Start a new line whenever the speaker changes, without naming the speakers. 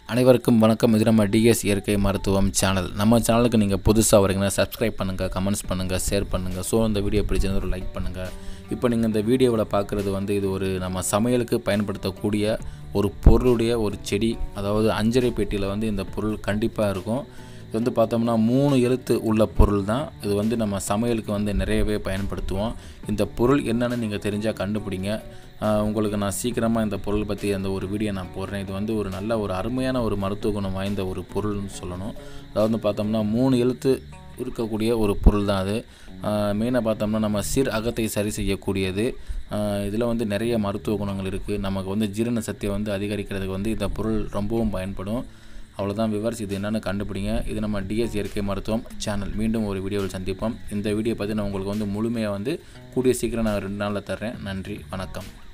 அனைவருக்கும் வணக்கம் இது நம்ம டிஎஸ் இயற்கை மருத்துவம் சேனல் நம்ம சேனலுக்கு நீங்கள் புதுசாக வரீங்கன்னா சப்ஸ்கிரைப் பண்ணுங்கள் கமெண்ட்ஸ் பண்ணுங்கள் ஷேர் பண்ணுங்கள் ஸோ இந்த வீடியோ பிடிச்சிருந்தா ஒரு லைக் பண்ணுங்கள் இப்போ நீங்கள் இந்த வீடியோவில் பார்க்குறது வந்து இது ஒரு நம்ம சமையலுக்கு பயன்படுத்தக்கூடிய ஒரு பொருளுடைய ஒரு செடி அதாவது அஞ்சரை பெட்டியில் வந்து இந்த பொருள் கண்டிப்பாக இருக்கும் இது வந்து பார்த்தோம்னா மூணு எழுத்து உள்ள பொருள் தான் இது வந்து நம்ம சமையலுக்கு வந்து நிறையவே பயன்படுத்துவோம் இந்த பொருள் என்னன்னு நீங்கள் தெரிஞ்சால் கண்டுபிடிங்க ஆஹ் உங்களுக்கு நான் சீக்கிரமாக இந்த பொருள் பற்றி அந்த ஒரு வீடியோ நான் போடுறேன் இது வந்து ஒரு நல்ல ஒரு அருமையான ஒரு மருத்துவ குணம் வாய்ந்த ஒரு பொருள்னு சொல்லணும் அதாவது பார்த்தோம்னா மூணு எழுத்து இருக்கக்கூடிய ஒரு பொருள் தான் அது மெயினாக பார்த்தோம்னா நம்ம சிறு அகத்தை சரி செய்யக்கூடியது இதில் வந்து நிறைய மருத்துவ குணங்கள் இருக்குது நமக்கு வந்து ஜீரண சக்தியை வந்து அதிகரிக்கிறதுக்கு வந்து இந்த பொருள் ரொம்பவும் பயன்படும் அவ்வளோதான் விவர்ஸ் இது என்னென்னு கண்டுபிடிங்க இது நம்ம டிஎஸ் இயற்கை மருத்துவம் சேனல் மீண்டும் ஒரு வீடியோவில் சந்திப்போம் இந்த வீடியோ பற்றி நான் உங்களுக்கு வந்து முழுமையாக வந்து கூடிய சீக்கிரம் நான் ரெண்டு நாளில் தர்றேன் நன்றி வணக்கம்